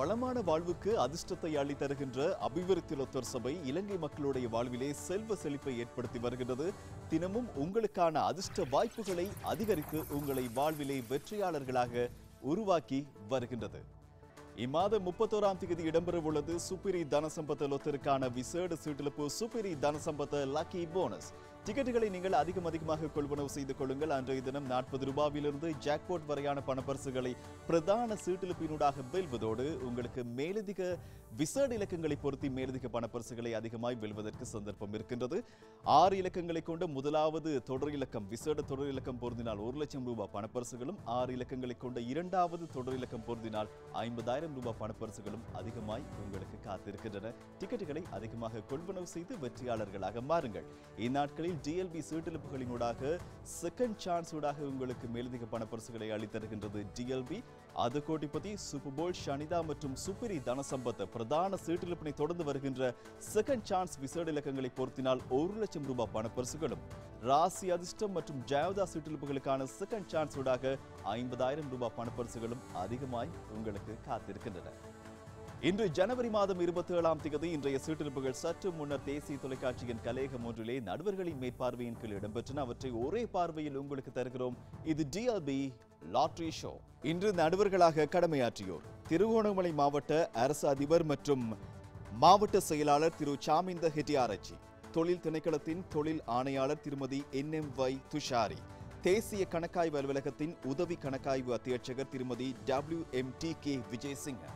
வளமான வாழ்வுக்கு அதிர்ஷ்டத்தை அள்ளி தருகின்ற அபிவிருத்தி லொத்தர் சபை இலங்கை மக்களுடைய வாழ்விலே செல்வ செழிப்பை ஏற்படுத்தி வருகின்றது தினமும் உங்களுக்கான அதிர்ஷ்ட வாய்ப்புகளை அதிகரித்து உங்களை வாழ்விலே வெற்றியாளர்களாக உருவாக்கி வருகின்றது இம்மாதம் முப்பத்தோராம் தேதி இடம்பெறவுள்ளது சுப்பிரி தனசம்பத்த லொத்தருக்கான விசேட சீட்டிழப்பு சுப்பிரி தனசம்பத்த லக்கி போனஸ் டிக்கெட்டுகளை நீங்கள் அதிகம் அதிகமாக கொள்வனவு செய்து கொள்ளுங்கள் அன்றைய தினம் நாற்பது ரூபாவிலிருந்து ஜாக்பாட் வரையான பணப்பரிசுகளை பிரதான சீட்டிழப்பினூடாக வெல்வதோடு உங்களுக்கு மேலதிக விசேட இலக்கங்களை பொருத்தி மேலதிக பணப்பரிசுகளை அதிகமாய் வெல்வதற்கு சந்தர்ப்பம் இருக்கின்றது ஆறு இலக்கங்களை கொண்ட முதலாவது தொடர் இலக்கம் விசேட தொடர் இலக்கம் பொருந்தினால் ஒரு லட்சம் ரூபாய் பணப்பரிசுகளும் ஆறு இலக்கங்களை கொண்ட இரண்டாவது தொடர் இலக்கம் பொருந்தினால் ஐம்பதாயிரம் ரூபாய் பணப்பரிசுகளும் அதிகமாய் உங்களுக்கு காத்திருக்கின்றன டிக்கெட்டுகளை அதிகமாக கொள்வனவு செய்து வெற்றியாளர்களாக மாறுங்கள் இந்நாட்களில் டிஎல்பி சீட்டிழப்புகளினூடாக செகண்ட் சான்ஸ் ஊடாக உங்களுக்கு மேலதிக பணப்பரிசுகளை அளித்தருகின்றது டிஎல்பி அது கோட்டிபதி சூப்பர் போல் ஷனிதா மற்றும் சுப்பிரி தனசம்பத் பிரதான சீட்டிழப்பினை தொடர்ந்து வருகின்ற செகண்ட் சான்ஸ் விசேட இலக்கங்களை பொருத்தினால் ஒரு லட்சம் ரூபாய் பணப்பரிசுகளும் ராசி அதிர்ஷ்டம் மற்றும் ஜாவதா சீட்டிழப்புகளுக்கான செகண்ட் சான்ஸ் ஊடாக ஐம்பதாயிரம் ரூபாய் பணப்பரிசுகளும் அதிகமாய் உங்களுக்கு காத்திருக்கின்றன இன்று ஜனவரி மாதம் இருபத்தி ஏழாம் தேதி இன்றைய சீட்டிருப்புகள் சற்று முன்னர் தேசிய தொலைக்காட்சியின் கலையகம் ஒன்றிலே நடுவர்களின் மேற்பார்வையின் கீழ் இடம்பெற்றன அவற்றை ஒரே பார்வையில் உங்களுக்கு தருகிறோம் இது டிஆர்பி லாட்ரி ஷோ இன்று நடுவர்களாக கடமையாற்றியோர் திருகோணமலை மாவட்ட அரசு அதிபர் மற்றும் மாவட்ட செயலாளர் திரு சாமிந்த ஹெட்டியாரச்சி தொழில் திணைக்களத்தின் தொழில் ஆணையாளர் திருமதி என் எம் வை துஷாரி தேசிய கணக்காய்வு அலுவலகத்தின் உதவி கணக்காய்வு அத்தியட்சகர் திருமதி W M D K Wijayasinghe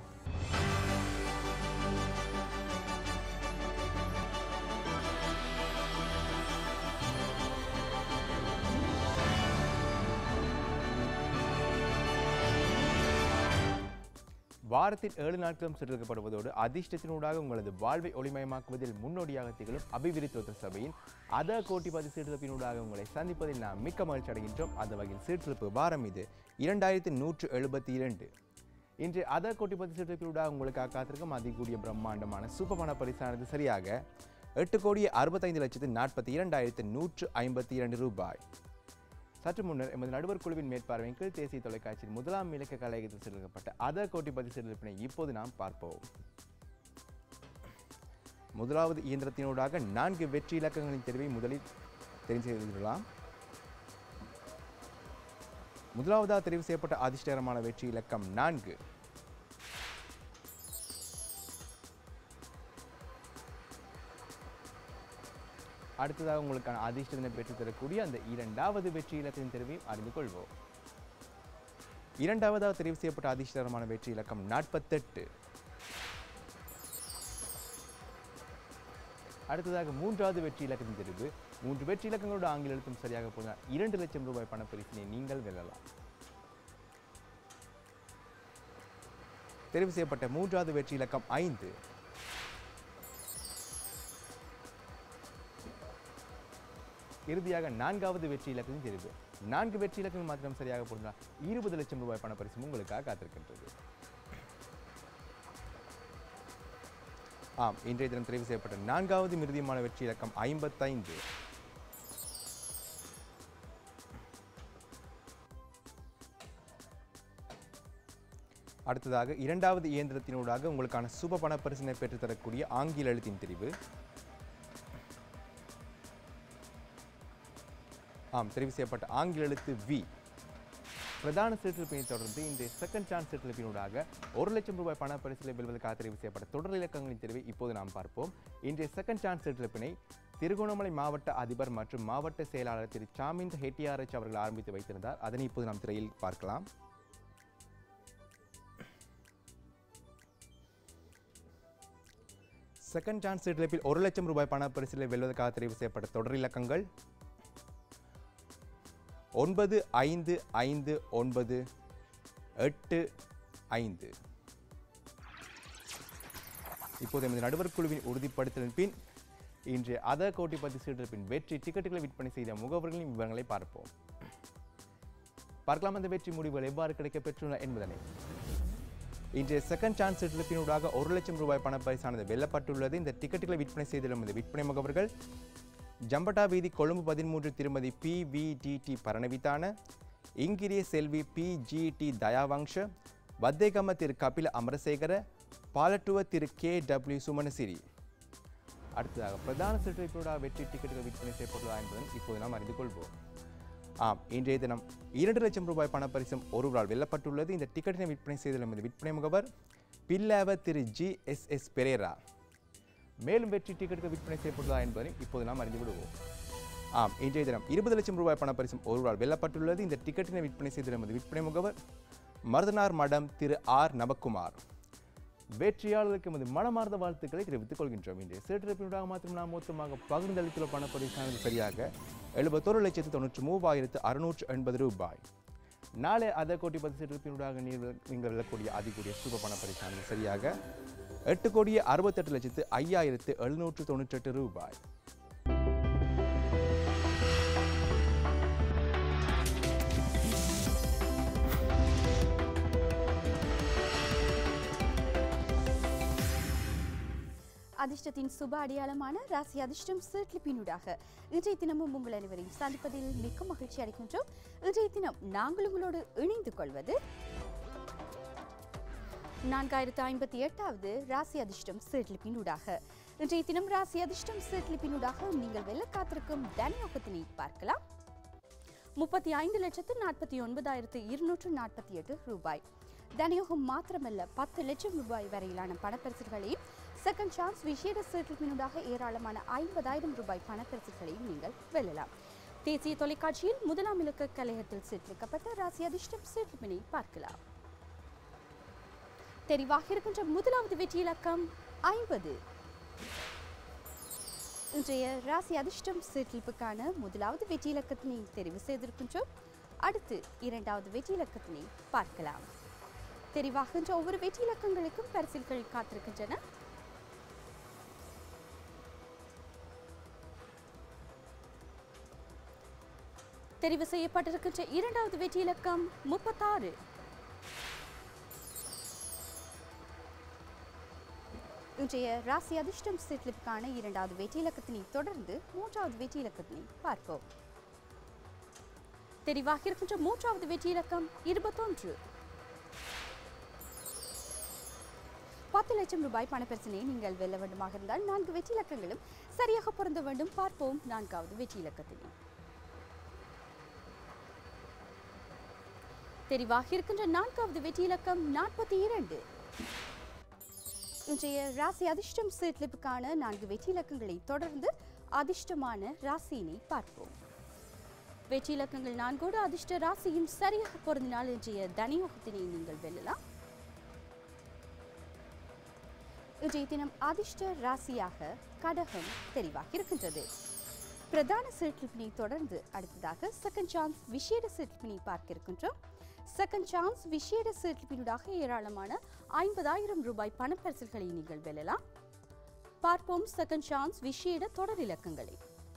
வாரத்தில் ஏழு நாட்களும் சிறுக்கப்படுவதோடு அதிர்ஷ்டத்தினூடாக உங்களது வாழ்வை ஒளிமயமாக்குவதில் முன்னோடியாக திகழும் அபிவிருத்தி சபையின் அத கோட்டிபதி சீர்திருப்பினூடாக உங்களை சந்திப்பதில் நாம் மிக்க மகிழ்ச்சி அடைகின்றோம் அந்த வகையில் சீர்திருப்பு வாரம் இது இரண்டாயிரத்தி நூற்று எழுபத்தி இரண்டு இன்று அத கோட்டிபதி சீர்திருப்பினூடாக உங்களுக்காக காத்திருக்கும் அதிகூடிய பிரம்மாண்டமான சூப்பமான பரிசானது சரியாக எட்டு கோடியே அறுபத்தைந்து லட்சத்து நாற்பத்தி இரண்டாயிரத்து நூற்று ஐம்பத்தி இரண்டு ரூபாய் சற்று முன்னர் எமது நடுவர் குழுவின் மேற்பார்வையின் கீழ் தேசிய தொலைக்காட்சியில் முதலாம் இலக்க கலையகத்தில் செலுத்தப்பட்ட அத கோட்டிபதி சிறுப்பினை இப்போது நாம் பார்ப்போம் முதலாவது இயந்திரத்தினூடாக நான்கு வெற்றி இலக்கங்களின் தெரிவை முதலில் தெரிவு செய்து கொள்ளலாம் முதலாவதாக தெரிவு செய்யப்பட்ட அதிர்ஷ்டகரமான வெற்றி இலக்கம் நான்கு அடுத்ததாக உங்களுக்கான அதிர்ஷ்டத்தினை பெற்றுத் தரக்கூடிய அந்த இரண்டாவது வெற்றி இலக்கத்தின் தெரிவையும் அறிந்து கொள்வோம் இரண்டாவதாக தெரிவு செய்யப்பட்ட அதிர்ஷ்டகரமான வெற்றி இலக்கம் நாற்பத்தெட்டு அடுத்ததாக மூன்றாவது வெற்றி இலக்கத்தின் தெரிவு மூன்று வெற்றி இலக்கங்களோட ஆங்கில எழுத்தும் சரியாக போனால் இரண்டு லட்சம் ரூபாய் பணப்பரிசினை நீங்கள் வெல்லலாம் தெரிவு செய்யப்பட்ட மூன்றாவது வெற்றி இலக்கம் ஐந்து இறுதியாக நான்காவது வெற்றி இலக்கத்தின் தெரிவு நான்கு வெற்றி இலக்கங்கள் மாத்திரம் சரியாக பொருந்தால் இருபது லட்சம் ரூபாய் பணப்பரிசு உங்களுக்காக காத்திருக்கின்றது ஆம் இன்றைய தினம் தெரிவு செய்யப்பட்ட நான்காவது மிருதியமான வெற்றி இலக்கம் ஐம்பத்தைந்து அடுத்ததாக இரண்டாவது இயந்திரத்தினூடாக உங்களுக்கான சுப பணப்பரிசினை பெற்றுத்தரக்கூடிய ஆங்கில எழுத்தின் தெரிவு ஆம் தெரிவு செய்யப்பட்ட ஆங்கில எழுத்து வி பிரதான சீட்டிருப்பினை தொடர்ந்து இந்த செகண்ட் சான்ஸ் சீட்டிருப்பினூடாக ஒரு லட்சம் ரூபாய் பண பரிசிலை வெல்வதற்காக தெரிவு செய்யப்பட்ட தொடர் இலக்கங்களின் தெரிவை இப்போது நாம் பார்ப்போம் இன்றைய செகண்ட் சான்ஸ் சீட்டிருப்பினை திருகோணமலை மாவட்ட அதிபர் மற்றும் மாவட்ட செயலாளர் திரு சாமிந்த் ஹெட்டியாரச் அவர்கள் ஆரம்பித்து வைத்திருந்தார் அதனை இப்போது நாம் திரையில் பார்க்கலாம் செகண்ட் சான்ஸ் சீட்டிழப்பில் ஒரு லட்சம் ரூபாய் பண பரிசிலை வெல்வதற்காக தெரிவு செய்யப்பட்ட தொடர் இலக்கங்கள் ஒன்பது ஐந்து ஐந்து ஒன்பது எட்டு ஐந்து இப்போது எமது நடுவர் குழுவின் உறுதிப்படுத்தலின் பின் இன்று அத கோட்டிப்பதி சீட்டிருப்பின் வெற்றி டிக்கெட்டுகளை விற்பனை செய்த முகவர்களின் விவரங்களை பார்ப்போம் பார்க்கலாம் அந்த வெற்றி முடிவுகள் எவ்வாறு கிடைக்கப் பெற்றுள்ளன என்பதனை இன்றைய செகண்ட் சான்ஸ் சீட்டிருப்பினூடாக ஒரு லட்சம் ரூபாய் பண பரிசானது வெல்லப்பட்டுள்ளது இந்த டிக்கெட்டுகளை விற்பனை செய்துள்ள இந்த விற்பனை முகவர்கள் ஜம்பட்டா வீதி கொழும்பு பதிமூன்று திருமதி P V D D Paranavithana Ingiriya செல்வி P G D Dayawansha Wattegama திரு கபில அமரசேகர பாலட்டுவ திரு கே டபிள்யூ சுமனசிரி அடுத்ததாக பிரதான சுற்றுப்போட வெற்றி டிக்கெட்டுகள் விற்பனை செய்யப்படுவதா என்பதை இப்போது நாம் அறிந்து கொள்வோம் ஆம் இன்றைய தினம் இரண்டு லட்சம் ரூபாய் பணப்பரிசும் ஒருவரால் வெல்லப்பட்டுள்ளது இந்த டிக்கெட்டினை விற்பனை செய்தல் எமது விற்பனை முகவர் பில்லாவ திரு ஜி எஸ் எஸ் பெரேரா மேலும் வெற்றி டிக்கெட்டுகள் விற்பனை செய்யப்படுவதா என்பதை இப்போது நாம் அறிந்து விடுவோம் ஆம் இன்றைய தினம் இருபது லட்சம் ரூபாய் பணப்பரிசும் ஒருவரால் வெல்லப்பட்டுள்ளது இந்த டிக்கெட்டினை விற்பனை செய்த எமது விற்பனை முகவர் மருதனார் மடம் திரு ஆர் நபக்குமார் வெற்றியாளர்களுக்கு எமது மனமார்ந்த வாழ்த்துக்களை தெரிவித்துக் கொள்கின்றோம் இன்றைய சீட்டிருப்பினூடாக மாத்திரம் நாம் மொத்தமாக பகிர்ந்தளித்துள்ள பணப்பரிசானது சரியாக எழுபத்தொரு லட்சத்து தொண்ணூற்றி மூவாயிரத்து அறுநூற்று எண்பது ரூபாய் நாளை அதை கோடி பத்து சீட்டிருப்பினூடாக நீங்கள் நீங்கள் வெல்லக்கூடிய அதிகூடிய சுப பணப்பரிசானது சரியாக எட்டு கோடியே அறுபத்தெட்டு லட்சத்து ஐயாயிரத்து எழுநூற்று தொண்ணூற்றெட்டு ரூபாய் அதிர்ஷ்டத்தின் சுப அடையாளமான ராசி அதிர்ஷ்டம் சீட்லிப்பினூடாக இன்றைய தினமும் உங்கள் அனைவரையும் சந்திப்பதில் மிக்க மகிழ்ச்சி அடைகின்றோம் இன்றைய தினம் நாங்கள் உங்களோடு இணைந்து கொள்வது நான்காயிரத்து ஐம்பத்தி எட்டாவது ராசி அதிர்ஷ்டம் சீட்லிப்பினூடாக இன்றைய தினம் ராசி அதிர்ஷ்டம் சீட்லிப்பினூடாக நீங்கள் வெல்ல காத்திருக்கும் தனயோகத்தினை பார்க்கலாம் முப்பத்தி ஐந்து லட்சத்து நாற்பத்தி ஒன்பதாயிரத்து இருநூற்று நாற்பத்தி எட்டு ரூபாய் தனயோகம் மாத்திரமல்ல பத்து லட்சம் ரூபாய் வரையிலான பணப்பரிசுகளையும் செகண்ட் சான்ஸ் விசேட செட்டில்மெண்டாக ஏராளமான ஐம்பதாயிரம் ரூபாய் பணப்பரிசுகளையும் நீங்கள் வெல்லலாம் தேசிய தொலைக்காட்சியில் முதலாம் இலக்க கலையத்தில் சீர்திருக்கப்பட்ட ராசி அதிர்ஷ்டம் செட்டில்மெனை பார்க்கலாம் தெரிவாக இருக்கின்ற முதலாவது வெற்றி இலக்கம் ஐம்பது இன்றைய ராசி அதிர்ஷ்டம் சீர்திருப்புக்கான முதலாவது வெற்றி இலக்கத்தினை தெரிவு செய்திருக்கின்றோம் அடுத்து இரண்டாவது வெற்றி இலக்கத்தினை பார்க்கலாம் தெரிவாகின்ற ஒவ்வொரு வெற்றி இலக்கங்களுக்கும் பரிசில்கள் காத்திருக்கின்றன தெரிவு செய்யப்பட்டிருக்கின்ற இரண்டாவது வெற்றி இலக்கம் முப்பத்தாறு இன்றைய ராசி அதிர்ஷ்டம் சிட்லிப்புக்கான இரண்டாவது வெற்றி இலக்கத்தினை தொடர்ந்து மூன்றாவது வெற்றி இலக்கத்தினை பார்ப்போம் தெரிவாக இருக்கின்ற மூன்றாவது வெற்றி இலக்கம் இருபத்தொன்று பத்து லட்சம் ரூபாய் பணப்பரிசனை நீங்கள் வெல்ல வேண்டுமாக இருந்தால் நான்கு வெற்றி இலக்கங்களும் சரியாக பொருந்த வேண்டும் பார்ப்போம் நான்காவது வெற்றி இலக்கத்தினை தெரிவாக இருக்கின்ற நான்காவது வெற்றி இலக்கம் நாற்பத்தி இரண்டு இன்றைய ராசி அதிர்ஷ்டம் சீட்லிப்புக்கான நான்கு வெற்றி இலக்கங்களை தொடர்ந்து அதிர்ஷ்டமான ராசியினை பார்ப்போம் வெற்றி இலக்கங்கள் நான்கோடு அதிர்ஷ்ட ராசியும் சரியாக பொருந்தினால் இன்றைய தனியோகத்தினை நீங்கள் வெல்லலாம் இன்றைய தினம் அதிர்ஷ்ட ராசியாக கடகம் தெரிவாக இருக்கின்றது பிரதான சீட்லிப்பினை தொடர்ந்து அடுத்ததாக செகண்ட் சான்ஸ் விசேட சீட்லிப்பினை பார்க்க இருக்கின்றோம் செகண்ட் சான்ஸ் விசேட சீட்லிப்பினூடாக ஏராளமான ஐம்பதாயிரம் ரூபாய் பணப்பரிசல்களை நீங்கள் வெல்லலாம் பார்ப்போம் செகண்ட் சான்ஸ் விசேட தொடர் இலக்கங்களை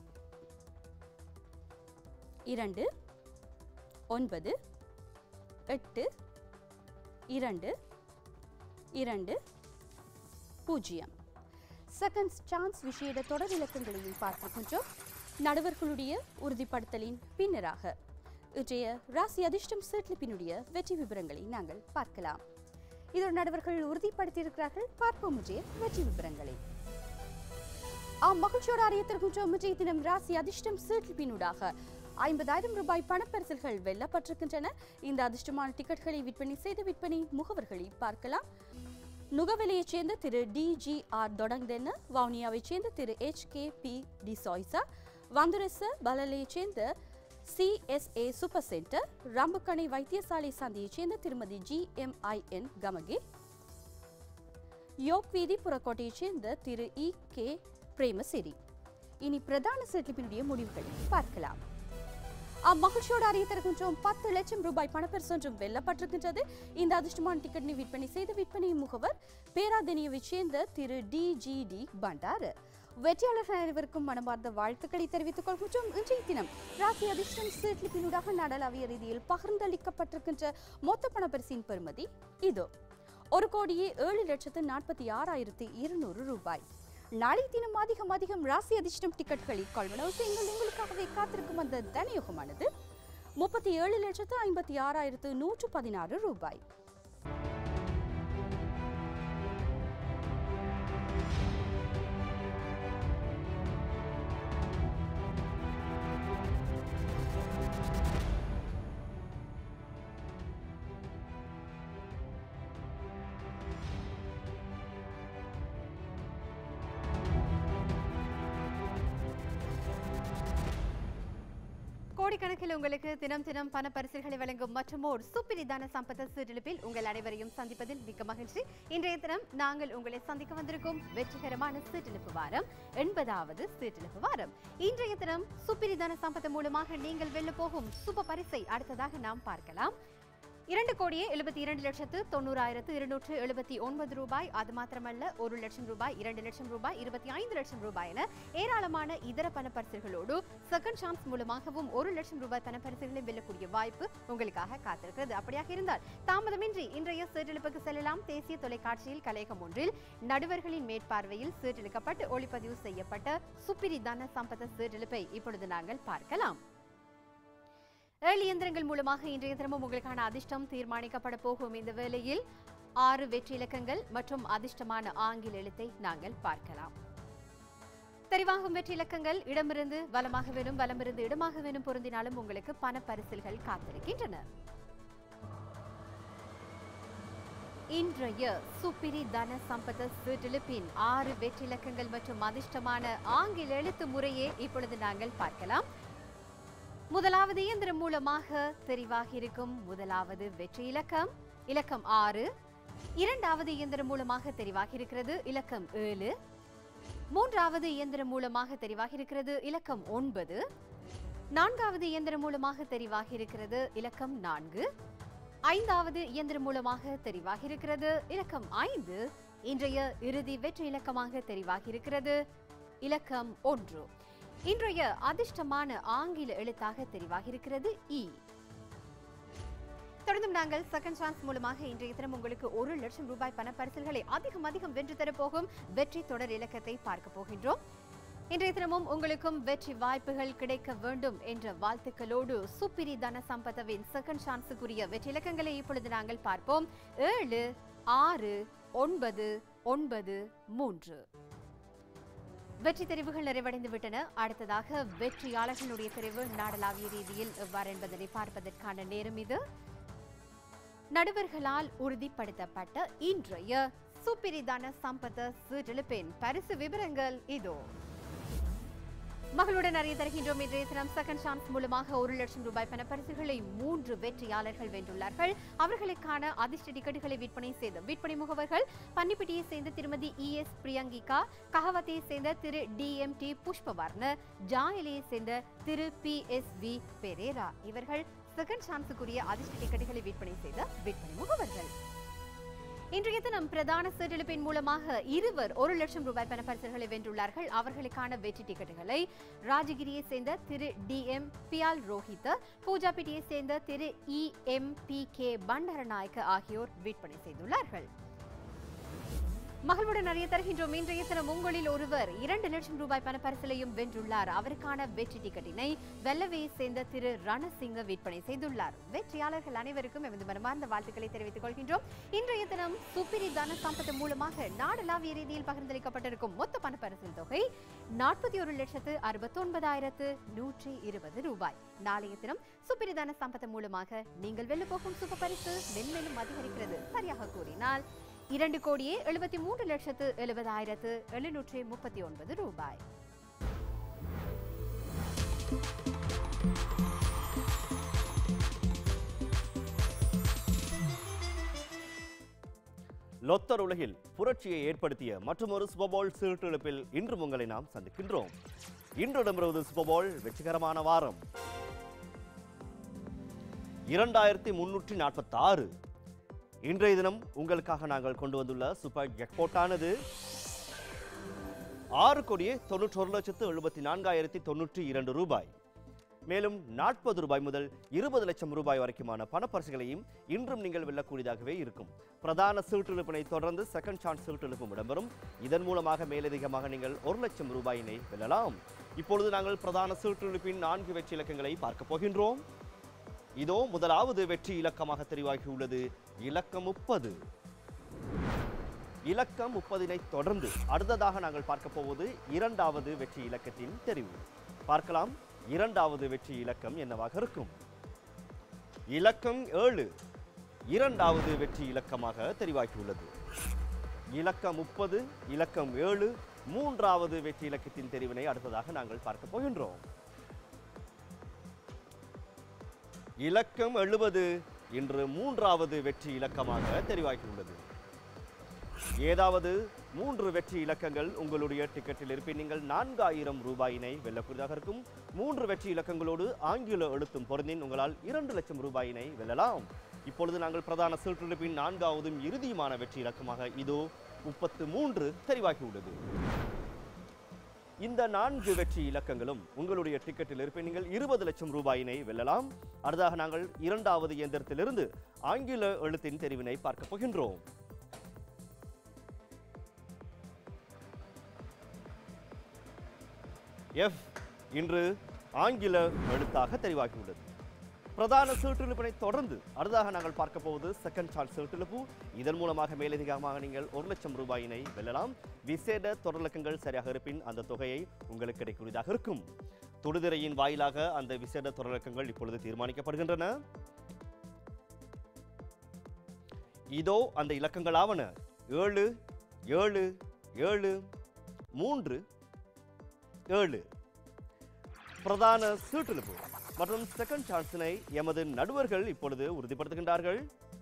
இரண்டு ஒன்பது எட்டு இரண்டு இரண்டு பூஜ்ஜியம் செகண்ட் சான்ஸ் விஷேட தொடர் இலக்கங்களையும் பார்த்திருக்கின்றோம் நடுவர்களுடைய உறுதிப்படுத்தலின் பின்னராக இன்றைய ராசி அதிர்ஷ்டம் சீட்லிப்பினுடைய வெற்றி விவரங்களை நாங்கள் பார்க்கலாம் இதோடு நடுவர்கள் உறுதிப்படுத்தியிருக்கிறார்கள் பார்ப்போம் இன்றைய வெற்றி விவரங்களை ஆம் மகிழ்ச்சியோடு அறியத்திருக்கின்றோம் இன்றைய தினம் ராசி அதிர்ஷ்டம் சீட்லிப்பினூடாக ஐம்பதாயிரம் ரூபாய் பணப்பரிசல்கள் வெல்லப்பட்டிருக்கின்றன இந்த அதிர்ஷ்டமான டிக்கெட்களை விற்பனை செய்து விற்பனை முகவர்களை பார்க்கலாம் நுகவெளியைச் சேர்ந்த திரு டி ஜி ஆர் தொடங்தென்ன வவுனியாவைச் சேர்ந்த திரு H K P D Zoysa Wandurasa பலலையைச் சேர்ந்த சிஎஸ்ஏ சூப்பர் சென்டர் ரம்புக்கணை வைத்தியசாலை சந்தையைச் சேர்ந்த திருமதி G M I N Gamage York வீதி புறக்கோட்டையைச் சேர்ந்த திரு இ கே பிரேமசிரி இனி பிரதான செட்டிப்பினுடைய முடிவுகளை பார்க்கலாம் அம்மகிழ்ச்சியோடு அறிய தருகின்றோம் பத்து லட்சம் ரூபாய் பணப்பரிசு ஒன்றும் வெல்லப்பட்டிருக்கின்றது இந்த அதிர்ஷ்டமான டிக்கெட்டினை விற்பனை செய்து விற்பனை முகவர் பேராதனியவைச் சேர்ந்த திரு டி ஜி டி பண்டார் வெற்றியாளர்கள் அனைவருக்கும் மனமார்ந்த வாழ்த்துக்களை தெரிவித்துக் கொள்கின்றோம் இன்றைய தினம் ராசி அதிர்ஷ்டம் சீட்லிப்பினூடாக நாடளாவிய ரீதியில் பகிர்ந்தளிக்கப்பட்டிருக்கின்ற மொத்த பணப்பரிசின் பெறுமதி இதோ ஒரு கோடியே ஏழு லட்சத்து நாற்பத்தி ஆறாயிரத்தி இருநூறு ரூபாய் நாளை தினம் அதிகம் அதிகம் ராசி அதிர்ஷ்டம் டிக்கெட்களை கொள்வனவு செய்யுங்கள் உங்களுக்காகவே காத்திருக்கும் அந்த தனயோகமானது முப்பத்தி ஏழு லட்சத்து ஐம்பத்தி ஆறாயிரத்து நூற்று பதினாறு ரூபாய் கோடிக்கணக்கில் உங்களுக்கு தினம் தினம் பண பரிசுகளை வழங்கும் மற்றுமோர் சுப்பிரிதான சம்பத்த சீரழிப்பில் உங்கள் அனைவரையும் சந்திப்பதில் மிக்க மகிழ்ச்சி இன்றைய தினம் நாங்கள் உங்களை சந்திக்க வந்திருக்கும் வெற்றிகரமான சீட்டெழுப்பு வாரம் எண்பதாவது சீட்டெழுப்பு வாரம் இன்றைய தினம் சுப்பிரிதான சம்பத்த மூலமாக நீங்கள் வெல்ல போகும் சுப பரிசை அடுத்ததாக நாம் பார்க்கலாம் இரண்டு கோடியே எழுபத்தி இரண்டு லட்சத்து தொண்ணூறாயிரத்து இருநூற்று எழுபத்தி ஒன்பது ரூபாய் அது மாத்திரமல்ல ஒரு லட்சம் ரூபாய் இரண்டு லட்சம் ரூபாய் இருபத்தி ஐந்து லட்சம் ரூபாய் என ஏராளமான இதர பணப்பரிசுகளோடு செகண்ட் சான்ஸ் மூலமாகவும் ஒரு லட்சம் ரூபாய் பணப்பரிசுகளை வெல்லக்கூடிய வாய்ப்பு உங்களுக்காக காத்திருக்கிறது அப்படியாக இருந்தால் தாமதமின்றி இன்றைய சீட்டெழுப்புக்கு செல்லலாம் தேசிய தொலைக்காட்சியில் கலையகம் ஒன்றில் நடுவர்களின் மேற்பார்வையில் சீட்டெழுக்கப்பட்டு ஒளிப்பதிவு செய்யப்பட்ட சுப்பிரிதான சம்பத சீட்டெழுப்பை இப்பொழுது நாங்கள் பார்க்கலாம் ஏழு இயந்திரங்கள் மூலமாக இன்றைய தினமும் உங்களுக்கான அதிர்ஷ்டம் தீர்மானிக்கப்பட போகும் இந்த வேளையில் ஆறு வெற்றி இலக்கங்கள் மற்றும் அதிர்ஷ்டமான ஆங்கில எழுத்தை நாங்கள் பார்க்கலாம் தெரிவாகும் வெற்றி இலக்கங்கள் இடமிருந்து வலமாக வேணும் வலமிருந்து இடமாக வேணும் பொருந்தினாலும் உங்களுக்கு பண பரிசில்கள் காத்திருக்கின்றன இன்றைய சுப்பிரி தன சம்பத சீட்டெழுப்பின் ஆறு வெற்றி இலக்கங்கள் மற்றும் அதிர்ஷ்டமான ஆங்கில எழுத்து முறையே இப்பொழுது நாங்கள் பார்க்கலாம் முதலாவது இயந்திரம் மூலமாக தெரிவாகி இருக்கும் முதலாவது வெற்றி இலக்கம் இலக்கம் ஆறு இரண்டாவது இயந்திரம் மூலமாக தெரிவாகி இருக்கிறது இலக்கம் ஏழு மூன்றாவது இயந்திரம் மூலமாக தெரிவாகி இருக்கிறது இலக்கம் ஒன்பது நான்காவது இயந்திரம் மூலமாக தெரிவாகி இருக்கிறது இலக்கம் நான்கு ஐந்தாவது இயந்திரம் மூலமாக தெரிவாகி இருக்கிறது இலக்கம் ஐந்து இன்றைய இறுதி வெற்றி இலக்கமாக தெரிவாகி இருக்கிறது இலக்கம் ஒன்று இன்றைய அதிர்ஷ்டமான ஆங்கில எழுத்தாக தெரிவாகி இருக்கிறது இ தொடர்ந்தும் நாங்கள் செகண்ட் சான்ஸ் மூலமாக இன்றைய தினம் உங்களுக்கு ஒரு லட்சம் ரூபாய் பண பரிசல்களை அதிகம் அதிகம் வென்று தரப்போகும் வெற்றி தொடர் இலக்கத்தை பார்க்க போகின்றோம் இன்றைய தினமும் உங்களுக்கும் வெற்றி வாய்ப்புகள் கிடைக்க வேண்டும் என்ற வாழ்த்துக்களோடு சுப்பிரி தன சம்பதவின் செகண்ட் சான்ஸுக்குரிய வெற்றி இலக்கங்களை இப்பொழுது நாங்கள் பார்ப்போம் ஏழு ஆறு ஒன்பது ஒன்பது மூன்று வெற்றி தெரிவுகள் நிறைவடைந்து விட்டன அடுத்ததாக வெற்றியாளர்களுடைய தெரிவு நாடளாவிய ரீதியில் எவ்வாறு என்பதனை பார்ப்பதற்கான நேரம் இது நடுவர்களால் உறுதிப்படுத்தப்பட்ட இன்றைய சுப்பிரிதான சம்பத சீட்டெழுப்பின் பரிசு விவரங்கள் இதோ மகளுடன் அறிய தருகின்றோம் இன்றைய தினம் செகண்ட் சான்ஸ் மூலமாக ஒரு லட்சம் ரூபாய் பண பரிசுகளை மூன்று வெற்றியாளர்கள் வென்றுள்ளார்கள் அவர்களுக்கான அதிர்ஷ்ட டிக்கெட்டுகளை விற்பனை செய்த விற்பனை முகவர்கள் பன்னிப்பட்டியை சேர்ந்த திருமதி இ எஸ் பிரியங்கிகா கஹவத்தையை சேர்ந்த திரு டி எம் டி புஷ்பவர்ண ஜாயலியை சேர்ந்த திரு பி எஸ் வி பெரேரா இவர்கள் செகண்ட் சான்ஸுக்குரிய அதிர்ஷ்ட டிக்கெட்டுகளை விற்பனை செய்த விற்பனை முகவர்கள் இன்றைய தினம் பிரதான சீட்டெழுப்பின் மூலமாக இருவர் ஒரு லட்சம் ரூபாய் பண பரிசுகளை வென்றுள்ளார்கள் அவர்களுக்கான வெற்றி டிக்கெட்டுகளை ராஜகிரியை சேர்ந்த திரு டி எம் பியால் ரோஹித் பூஜாபிட்டியை சேர்ந்த திரு E M P K Bandaranayake ஆகியோர் விற்பனை செய்துள்ளார்கள் மகளுடன் அறிய தருகின்றோம் இன்றைய தினம் உங்களில் ஒருவர் இரண்டு லட்சம் ரூபாய் பண பரிசிலையும் வென்றுள்ளார் அவருக்கான வெற்றி டிக்கெட்டினை வெல்லவையை சேர்ந்த திரு ரணசிங்க விற்பனை செய்துள்ளார் வெற்றியாளர்கள் அனைவருக்கும் எமது மனமார்ந்த வாழ்த்துக்களை தெரிவித்துக் கொள்கின்றோம் இன்றைய தினம் சுப்பிரி தன சம்பத்து மூலமாக நாடளாவிய ரீதியில் பகிர்ந்தளிக்கப்பட்டிருக்கும் மொத்த பண பரிசில் தொகை நாற்பத்தி ஒரு லட்சத்து அறுபத்தி ஒன்பதாயிரத்து நூற்றி இருபது ரூபாய் நாளைய தினம் சுப்பிரிதான சம்பத்து மூலமாக நீங்கள் வெல்ல போகும் சுப பரிசு மென்மேலும் அதிகரிக்கிறது சரியாக கூறினால் இரண்டு கோடியே எழுபத்தி மூன்று லட்சத்து எழுபதாயிரத்து எழுநூற்றி முப்பத்தி ஒன்பது ரூபாய் லொத்தர் உலகில் புரட்சியை ஏற்படுத்திய மற்றொரு சுபபோல் சீட்டெழுப்பில் இன்று உங்களை நாம் சந்திக்கின்றோம் இன்று இடம்பெறுவது சுபபோல் வெற்றிகரமான வாரம் இரண்டாயிரத்தி முன்னூற்றி நாற்பத்தி ஆறு இன்றைய தினம் உங்களுக்காக நாங்கள் கொண்டு வந்துள்ள சூப்பர் ஜெக்போட்டானது ஆறு கோடியே தொண்ணூற்றொரு லட்சத்து எழுபத்தி நான்காயிரத்தி தொண்ணூற்றி இரண்டு ரூபாய் மேலும் நாற்பது ரூபாய் முதல் இருபது லட்சம் ரூபாய் வரைக்குமான பணப்பரிசுகளையும் இன்றும் நீங்கள் வெல்லக்கூடியதாகவே இருக்கும் பிரதான சீட்டெழுப்பினை தொடர்ந்து செகண்ட் சான்ஸ் சீட்டெழுப்பும் இடம்பெறும் இதன் மூலமாக மேலதிகமாக நீங்கள் ஒரு லட்சம் ரூபாயினை வெல்லலாம் இப்பொழுது நாங்கள் பிரதான சீட்டெழுப்பின் நான்கு வெற்றி இலக்கங்களை பார்க்க போகின்றோம் இதோ முதலாவது வெற்றி இலக்கமாக தெரிவாகியுள்ளது இலக்கம் முப்பது இலக்கம் முப்பதினை தொடர்ந்து அடுத்ததாக நாங்கள் பார்க்க போவது இரண்டாவது வெற்றி இலக்கத்தின் தெரிவு பார்க்கலாம் இரண்டாவது வெற்றி இலக்கம் என்னவாக இருக்கும் இலக்கம் ஏழு இரண்டாவது வெற்றி இலக்கமாக தெரிவாகியுள்ளது இலக்கம் முப்பது இலக்கம் ஏழு மூன்றாவது வெற்றி இலக்கத்தின் தெரிவினை அடுத்ததாக நாங்கள் பார்க்க போகின்றோம் இலக்கம் எழுபது இன்று மூன்றாவது வெற்றி இலக்கமாக தெரிவாகியுள்ளது ஏதாவது மூன்று வெற்றி இலக்கங்கள் உங்களுடைய டிக்கெட்டில் இருப்பின் நீங்கள் நான்காயிரம் ரூபாயினை வெல்லக்கூடியதாக இருக்கும் மூன்று வெற்றி இலக்கங்களோடு ஆங்கில எழுத்தும் பொருந்தின் உங்களால் இரண்டு லட்சம் ரூபாயினை வெல்லலாம் இப்பொழுது நாங்கள் பிரதான சீட்டிருப்பின் நான்காவதும் இறுதியுமான வெற்றி இலக்கமாக இதோ முப்பத்து மூன்று தெரிவாகியுள்ளது இந்த நான்கு வெற்றி இலக்கங்களும் உங்களுடைய டிக்கெட்டில் இருப்பின் நீங்கள் இருபது லட்சம் ரூபாயினை வெல்லலாம் அடுத்ததாக நாங்கள் இரண்டாவது இயந்திரத்திலிருந்து ஆங்கில எழுத்தின் தெரிவினை பார்க்க போகின்றோம் எஃப் இன்று ஆங்கில எழுத்தாக தெரிவாகியுள்ளது பிரதான சீட்டிழப்பினை தொடர்ந்து அடுத்ததாக நாங்கள் பார்க்க போவது செகண்ட் சான்ஸ் சீட்டிழப்பு இதன் மூலமாக மேலதிகமாக நீங்கள் ஒரு லட்சம் ரூபாயினை வெல்லலாம் விசேட தொடர்லக்கங்கள் சரியாக இருப்பின் அந்த தொகையை உங்களுக்கு கிடைக்கக்கூடியதாக இருக்கும் தொடுதிரையின் வாயிலாக அந்த விசேட தொடர்லக்கங்கள் இப்பொழுது தீர்மானிக்கப்படுகின்றன இதோ அந்த இலக்கங்களாவன ஏழு ஏழு ஏழு மூன்று ஏழு பிரதான சீட்டிழப்பு மற்றும் செகண்ட் சான்ஸினை எமது நடுவர்கள் இப்பொழுது உறுதிப்படுத்துகின்றார்கள்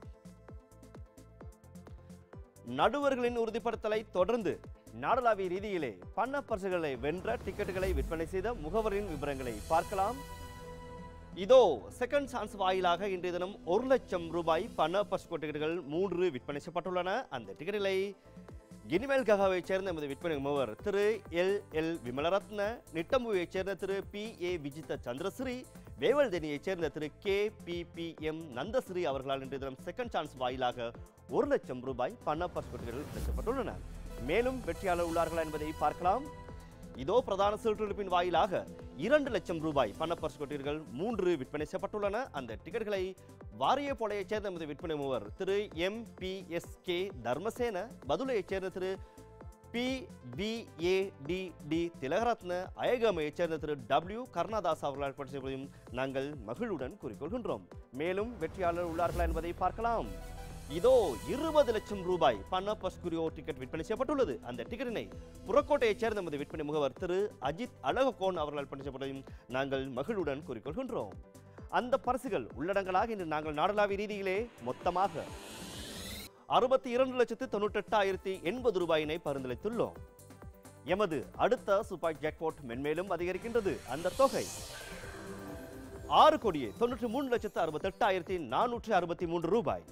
நடுவர்களின் உறுதிப்படுத்தலை தொடர்ந்து நாடளாவிய ரீதியிலே பண பரிசுகளை வென்ற டிக்கெட்டுகளை விற்பனை செய்த முகவரின் விவரங்களை பார்க்கலாம் இதோ செகண்ட் சான்ஸ் வாயிலாக இன்றைய தினம் ஒரு லட்சம் ரூபாய் பண பரிசு டிக்கெட்டுகள் மூன்று விற்பனை செய்யப்பட்டுள்ளன அந்த டிக்கெட்டுகளை கினிமேல் ககாவைச் சேர்ந்த எமது விற்பனை முகவர் திரு எல் எல் விமலரத்ன நிட்டம்புவைச் சேர்ந்த திரு பி ஏ விஜித சந்திரஸ்ரீ வேவல்தேனியைச் சேர்ந்த திரு K P P M Nandasri அவர்களால் இன்றைய தினம் செகண்ட் சான்ஸ் வாயிலாக ஒரு லட்சம் ரூபாய் பண பரிசுகள் கிடைக்கப்பட்டுள்ளன மேலும் வெற்றியாளர் உள்ளார்களா என்பதை பார்க்கலாம் இதோ பிரதான சீட்டுப்பின் வாயிலாக இரண்டு லட்சம் ரூபாய் பண பரிசுகள் மூன்று விற்பனை செய்யப்பட்டுள்ளன அந்த டிக்கெட்டுகளை வாரிய போலையைச் சேர்ந்த எமது விற்பனை மூவர் திரு M P S K Dharmasena பதுளையைச் சேர்ந்த திரு P P A D D Thilakarathna அயகமையைச் சேர்ந்த திரு டபிள்யூ கருணாதாஸ் அவர்களால் பரிசீலிப்பதையும் நாங்கள் மகிழ்வுடன் கூறிக்கொள்கின்றோம் மேலும் வெற்றியாளர் உள்ளார்களா என்பதை பார்க்கலாம் இதோ இருபது லட்சம் ரூபாய் பண பஸ்குரியோ டிக்கெட் விற்பனை செய்யப்பட்டுள்ளது அந்த டிக்கெட்டினை புறக்கோட்டையைச் சேர்ந்த நமது விற்பனை முகவர் திரு அஜித் அழககோன் அவர்களால் பணி செய்யப்பட்டதையும் நாங்கள் மகிழ்வுடன் கூறிக்கொள்கின்றோம் அந்த பரிசுகள் உள்ளடங்களாக இன்று நாங்கள் நாடளாவிய ரீதியிலே மொத்தமாக அறுபத்தி இரண்டு லட்சத்து தொண்ணூற்றெட்டாயிரத்தி எண்பது ரூபாயினை பரிந்துரைத்துள்ளோம் எமது அடுத்த சூப்பர் ஜாக்பாட் மென்மேலும் அதிகரிக்கின்றது அந்த தொகை ஆறு கோடியே தொண்ணூற்றி மூணு லட்சத்து அறுபத்தெட்டாயிரத்தி நானூற்றி அறுபத்தி மூன்று ரூபாய்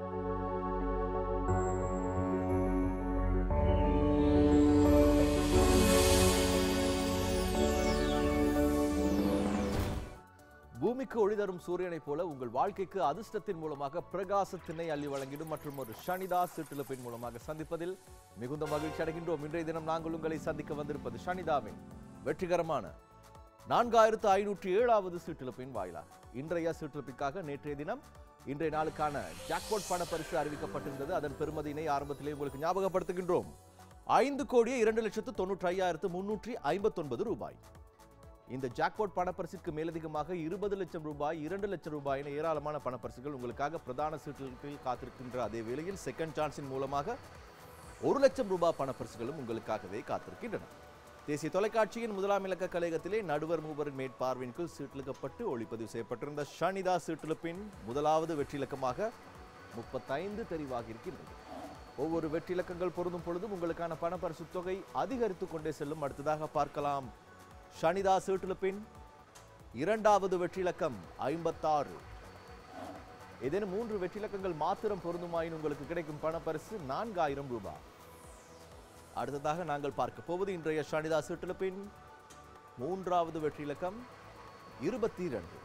பூமிக்கு ஒளி தரும் சூரியனைப் போல உங்கள் வாழ்க்கைக்கு அதிர்ஷ்டத்தின் மூலமாக பிரகாசத்தினை அள்ளி வழங்கிடும் மற்றும் ஒரு சனிதாஸ் சிற்றிழப்பின் மூலமாக சந்திப்பதில் மிகுந்த மகிழ்ச்சி அடைகின்றோம் இன்றைய தினம் நாங்கள் உங்களை சந்திக்க வந்திருப்பது சனிதாவின் வெற்றிகரமான நான்காயிரத்து ஐநூற்றி ஏழாவது சீட்டிழப்பின் வாயிலாக இன்றைய சீட்டிழப்பிற்காக நேற்றைய தினம் இன்றைய நாளுக்கான ஜாக்பாட் பண பரிசு அறிவிக்கப்பட்டிருந்தது அதன் பெருமதியினை ஆரம்பத்திலே உங்களுக்கு ஞாபகப்படுத்துகின்றோம் ஐந்து கோடியே இரண்டு லட்சத்து தொண்ணூற்றி ஐயாயிரத்து முன்னூற்றி ஐம்பத்தொன்பது ரூபாய் இந்த ஜாக்பாட் பணப்பரிசிற்கு மேலதிகமாக இருபது லட்சம் ரூபாய் இரண்டு லட்சம் ரூபாய் என ஏராளமான பணப்பரிசுகள் உங்களுக்காக பிரதான சீட்டுகளில் காத்திருக்கின்ற அதே வேளையில் செகண்ட் சான்ஸின் மூலமாக ஒரு லட்சம் ரூபாய் பணப்பரிசுகளும் உங்களுக்காகவே காத்திருக்கின்றன தேசிய தொலைக்காட்சியின் முதலாம் இலக்க கலையகத்திலே நடுவர் மூவரின் மேற்பார்வையின் கீழ் சீட்டிழுக்கப்பட்டு ஒளிப்பதிவு செய்யப்பட்டிருந்த ஷனிதா சீட்டிழப்பின் முதலாவது வெற்றி இலக்கமாக முப்பத்தைந்து தெரிவாகி இருக்கின்றது ஒவ்வொரு வெற்றி இலக்கங்கள் பொருந்தும் பொழுதும் உங்களுக்கான பணப்பரிசு தொகை அதிகரித்துக் கொண்டே செல்லும் அடுத்ததாக பார்க்கலாம் ஷனிதா சீட்டிழுப்பின் இரண்டாவது வெற்றிலக்கம் ஐம்பத்தாறு ஏதேனும் மூன்று வெற்றிலக்கங்கள் மாத்திரம் பொருந்துமாயின் உங்களுக்கு கிடைக்கும் பணப்பரிசு நான்காயிரம் ரூபாய் அடுத்ததாக நாங்கள் பார்க்க போவது இன்றைய ஷனிதா சீட்டிழுப்பின் மூன்றாவது வெற்றிலக்கம் இருபத்தி இரண்டு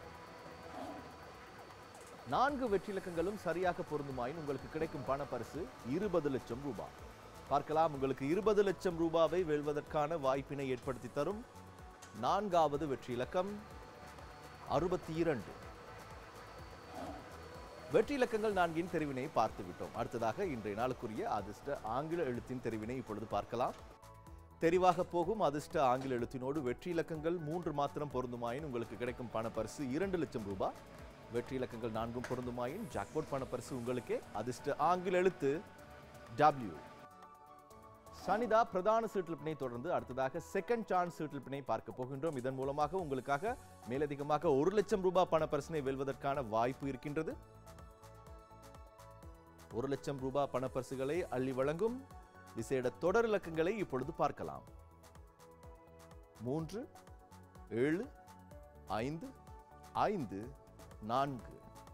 நான்கு வெற்றிலக்கங்களும் சரியாக பொருந்துமாயின் உங்களுக்கு கிடைக்கும் பணப்பரிசு இருபது லட்சம் ரூபாய் பார்க்கலாம் உங்களுக்கு இருபது லட்சம் ரூபாவை வெல்வதற்கான வாய்ப்பினை ஏற்படுத்தி தரும் நான்காவது வெற்றி இலக்கம் அறுபத்தி இரண்டு வெற்றி இலக்கங்கள் நான்கின் தெரிவினை பார்த்து விட்டோம் அடுத்ததாக இன்றைய நாளுக்குரிய அதிர்ஷ்ட ஆங்கில எழுத்தின் தெரிவினை இப்பொழுது பார்க்கலாம் தெரிவாக போகும் அதிர்ஷ்ட ஆங்கில எழுத்தினோடு வெற்றி இலக்கங்கள் மூன்று மாத்திரம் பொருந்துமாயின் உங்களுக்கு கிடைக்கும் பணப்பரிசு இரண்டு லட்சம் ரூபாய் வெற்றி இலக்கங்கள் நான்கும் பொருந்துமாயின் ஜாக்பாட் பணப்பரிசு உங்களுக்கே அதிர்ஷ்ட ஆங்கில எழுத்து டபிள்யூ சனிதா பிரதான சீட்டில்பினை தொடர்ந்து அடுத்ததாக செகண்ட் சான்ஸ் சீட்டில்பினை பார்க்க போகின்றோம் இதன் மூலமாக உங்களுக்காக மேலதிகமாக ஒரு லட்சம் ரூபாய் பண பரிசினை வெல்வதற்கான வாய்ப்பு இருக்கின்றது ஒரு லட்சம் ரூபாய் பணப்பரிசுகளை அள்ளி வழங்கும் விசேட தொடர் இலக்கங்களை இப்பொழுது பார்க்கலாம் மூன்று ஏழு ஐந்து ஐந்து நான்கு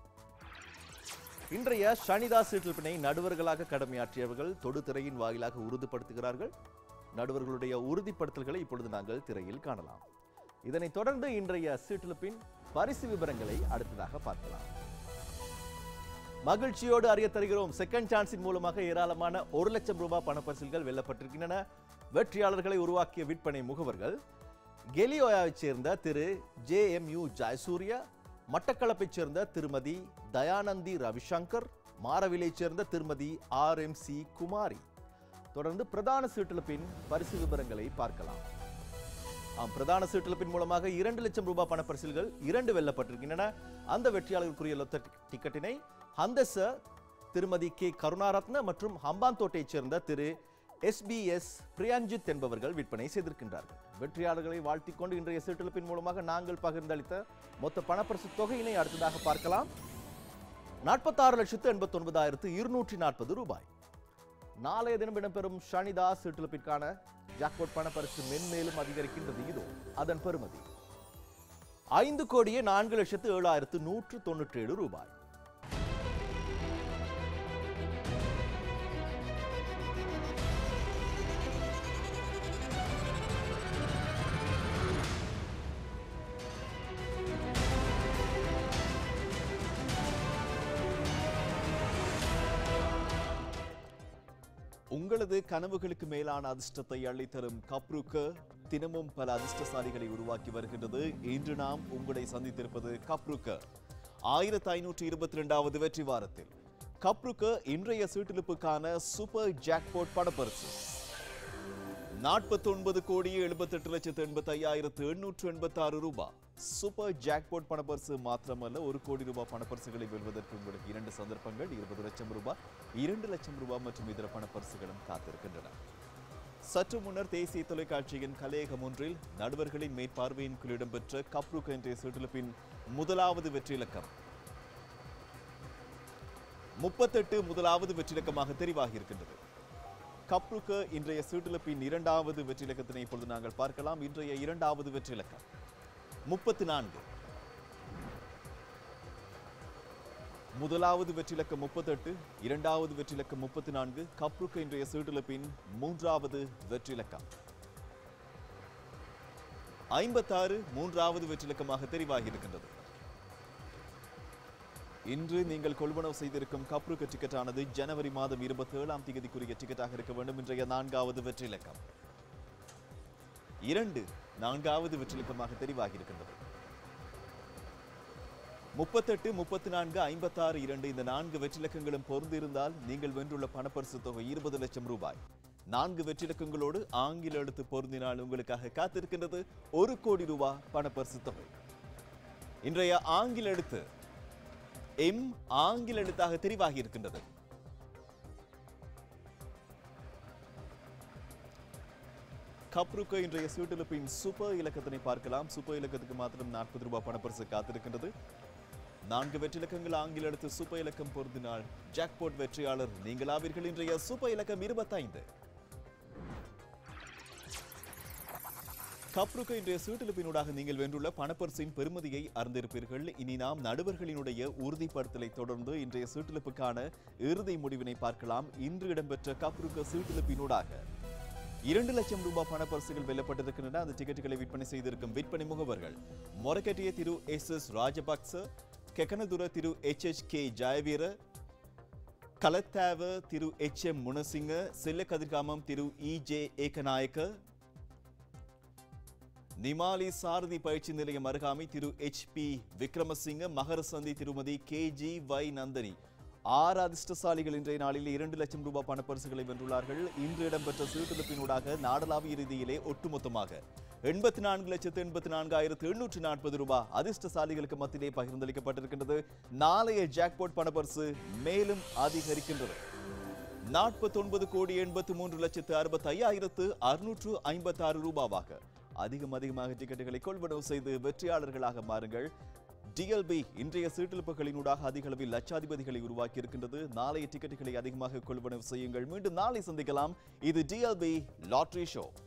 இன்றைய சனிதா சீட்டில்பினை நடுவர்களாக கடமையாற்றியவர்கள் தொடுதிரையின் வாயிலாக உறுதிப்படுத்துகிறார்கள் நடுவர்களுடைய உறுதிப்படுத்தல்களை இப்பொழுது நாங்கள் திரையில் காணலாம் இதனைத் தொடர்ந்து இன்றைய சீட்டிலிப்பின் பரிசு விவரங்களை அடுத்ததாக பார்க்கலாம் மகிழ்ச்சியோடு அறிய தருகிறோம் செகண்ட் சான்ஸின் மூலமாக ஏராளமான ஒரு லட்சம் ரூபாய் பணப்பரிசில்கள் வெல்லப்பட்டிருக்கின்றன வெற்றியாளர்களை உருவாக்கிய விற்பனை முகவர்கள் கெலியோயாவைச் சேர்ந்த திரு ஜே எம் யு ஜெயசூர்யா மட்டக்களப்பைச் சேர்ந்த திருமதி தயானந்தி ரவிசங்கர் மாரவிலைச் சேர்ந்த திருமதி ஆர் எம் சி குமாரி தொடர்ந்து பிரதான சீட்டிழப்பின் பரிசு விவரங்களை பார்க்கலாம் ஆம் பிரதான சீட்டிழப்பின் மூலமாக இரண்டு லட்சம் ரூபாய் பணப்பரிசில்கள் இரண்டு வெல்லப்பட்டிருக்கின்றன அந்த வெற்றியாளர்களுக்குரிய லொத்த டிக்கெட்டினை ஹந்தச திருமதி கே கருணாரத்ன மற்றும் ஹம்பாந்தோட்டைச் சேர்ந்த திரு எஸ்பிஎஸ் பிரியாஞ்சித் என்பவர்கள் விற்பனை செய்திருக்கின்றார்கள் வெற்றியாளர்களை வாழ்த்திக் கொண்டு இன்றைய சீட்டிழப்பின் மூலமாக நாங்கள் பகிர்ந்தளித்த மொத்த பணப்பரிசு தொகையினை அடுத்ததாக பார்க்கலாம் நாற்பத்தாறு லட்சத்து எண்பத்தி ஒன்பதாயிரத்து இருநூற்றி நாற்பது ரூபாய் நாளைய தினம் இடம்பெறும் ஷனிதா சீட்டிழப்பிற்கான ஜாக்பாட் பணப்பரிசு மென்மேலும் அதிகரிக்கின்றது இதோ அதன் பெறுமதி ஐந்து கோடியே நான்கு லட்சத்து ஏழாயிரத்து நூற்று தொண்ணூற்றி ஏழு ரூபாய் உங்களது கனவுகளுக்கு மேலான அதிர்ஷ்டத்தை அள்ளித்தரும் கப்ருக்க தினமும் பல அதிர்ஷ்டசாலிகளை உருவாக்கி வருகின்றது இன்று நாம் உங்களை சந்தித்திருப்பது கப்ருக்க ஆயிரத்தி ஐநூற்றி இருபத்தி ரெண்டாவது வெற்றி வாரத்தில் கப்ருக்க இன்றைய சீட்டிலிப்புக்கான சூப்பர் ஜாக்பாட் பணப்பரிசு நாற்பத்தி ஒன்பது கோடியே எழுபத்தெட்டு லட்சத்து எண்பத்தி ஐயாயிரத்து எண்ணூற்று எண்பத்தி ஆறு ரூபாய் சூப்பர் ஜாக்பாட் பணப்பரிசு மாத்திரமல்ல ஒரு கோடி ரூபாய் பணப்பரிசுகளை வெல்வதற்கு உங்களுக்கு இரண்டு சந்தர்ப்பங்கள் இருபது லட்சம் ரூபாய் இரண்டு லட்சம் ரூபாய் மற்றும் இதர பணப்பரிசுகளும் காத்திருக்கின்றன சற்று முன்னர் தேசிய தொலைக்காட்சியின் கலையகம் ஒன்றில் நடுவர்களின் மேற்பார்வையின் கீழ் இடம்பெற்ற கப்ருக் என்ற சுற்றிலிப்பின் முதலாவது வெற்றிலக்கம் முப்பத்தெட்டு முதலாவது வெற்றிலக்கமாக தெரிவாகி இருக்கின்றது கப்ருக்க இன்றைய சீட்டிழப்பின் இரண்டாவது வெற்றிலக்கத்தினை இப்பொழுது நாங்கள் பார்க்கலாம் இன்றைய இரண்டாவது வெற்றிலக்கம் முப்பத்தி நான்கு முதலாவது வெற்றிலக்கம் முப்பத்தெட்டு இரண்டாவது வெற்றிலக்கம் முப்பத்தி நான்கு கப்ருக்க இன்றைய சீட்டிழப்பின் மூன்றாவது வெற்றிலக்கம் ஐம்பத்தாறு மூன்றாவது வெற்றிலக்கமாக தெரிவாகி இருக்கின்றது இன்று நீங்கள் கொள்வனவு செய்திருக்கும் கப்ருக்க டிக்கெட்டானது ஜனவரி மாதம் இருபத்தி ஏழாம் தேதிக்குரிய டிக்கெட்டாக இருக்க வேண்டும் இன்றைய நான்காவது வெற்றிலக்கம் இரண்டு நான்காவது வெற்றிலக்கமாக தெரிவாகி இருக்கின்றது முப்பத்தெட்டு முப்பத்தி நான்கு ஐம்பத்தாறு இரண்டு இந்த நான்கு வெற்றிலக்கங்களும் பொருந்திருந்தால் நீங்கள் வென்றுள்ள பணப்பரிசு தொகை இருபது லட்சம் ரூபாய் நான்கு வெற்றிலக்கங்களோடு ஆங்கில எழுத்து பொருந்தினால் உங்களுக்காக காத்திருக்கின்றது ஒரு கோடி ரூபாய் பணப்பரிசு தொகை இன்றைய ஆங்கில எழுத்து எம் ஆங்கில எழுத்தாக தெரிவாகி இருக்கின்றது கப்ருக்க இன்றைய சீட்டிழப்பின் சூப்பர் இலக்கத்தினை பார்க்கலாம் சூப்பர் இலக்கத்துக்கு மாத்திரம் நாற்பது ரூபாய் பணப்பரிசு காத்திருக்கின்றது நான்கு வெற்றிலக்கங்கள் ஆங்கில எழுத்து சூப்பர் இலக்கம் பொருந்தினால் ஜாக்பாட் வெற்றியாளர் நீங்களாவீர்கள் இன்றைய சூப்பர் இலக்கம் இருபத்தைந்து கப்ருக்க இன்றைய சீட்டிலிப்பினூடாக நீங்கள் வென்றுள்ள பணப்பரிசின் பெருமதியை அறிந்திருப்பீர்கள் இனி நாம் நடுவர்களினுடைய உறுதிப்படுத்தலை தொடர்ந்து இன்றைய சீட்டிலிப்புக்கான இறுதி முடிவினை பார்க்கலாம் இன்று இடம்பெற்ற கப்ருக்க சீட்டிலிப்பினூடாக இரண்டு லட்சம் ரூபாய் பணப்பரிசுகள் வெல்லப்பட்டிருக்கின்றன அந்த டிக்கெட்டுகளை விற்பனை செய்திருக்கும் விற்பனை முகவர்கள் மொரக்கட்டிய திரு எஸ் எஸ் ராஜபக்ச கெக்கனதுர திரு H H K Jayaweera Kalattawa திரு எச் எம் முனசிங்க செல்ல கதிர்காமம் திரு இ ஜே ஏகநாயக்க நிமாலி சாரதி பயிற்சி நிலையம் அருகாமை திரு எச் பி விக்ரமசிங்க மகரசந்தி திருமதி கே ஜி வை நந்தனி ஆறு அதிர்ஷ்டசாலிகள் இன்றைய நாளில் இரண்டு லட்சம் ரூபாய் பணப்பரிசுகளை வென்றுள்ளார்கள் இன்று இடம்பெற்ற சீர்திருப்பினூடாக நாடளாவிய ரீதியிலே ஒட்டுமொத்தமாக எண்பத்தி நான்கு லட்சத்து எண்பத்தி நான்காயிரத்து எண்ணூற்று நாற்பது ரூபாய் அதிர்ஷ்டசாலிகளுக்கு மத்தியிலே பகிர்ந்தளிக்கப்பட்டிருக்கின்றது நாளைய ஜாக்பாட் பணப்பரிசு மேலும் அதிகரிக்கின்றது நாற்பத்தொன்பது கோடி எண்பத்து மூன்று லட்சத்து அறுபத்தி ஐயாயிரத்து அறுநூற்று ஐம்பத்தி ஆறு ரூபாவாக அதிகம் அதிகமாக டிக்கெட்டுகளை கொள்வனவு செய்து வெற்றியாளர்களாக மாறுங்கள் டிஎல்பி இன்றைய சீட்டிழப்புகளினூடாக அதிக அளவில் லட்சாதிபதிகளை உருவாக்கி இருக்கின்றது நாளைய டிக்கெட்டுகளை அதிகமாக கொள்வனவு செய்யுங்கள் மீண்டும் நாளை சந்திக்கலாம் இது டிஎல்பி லாட்ரி ஷோ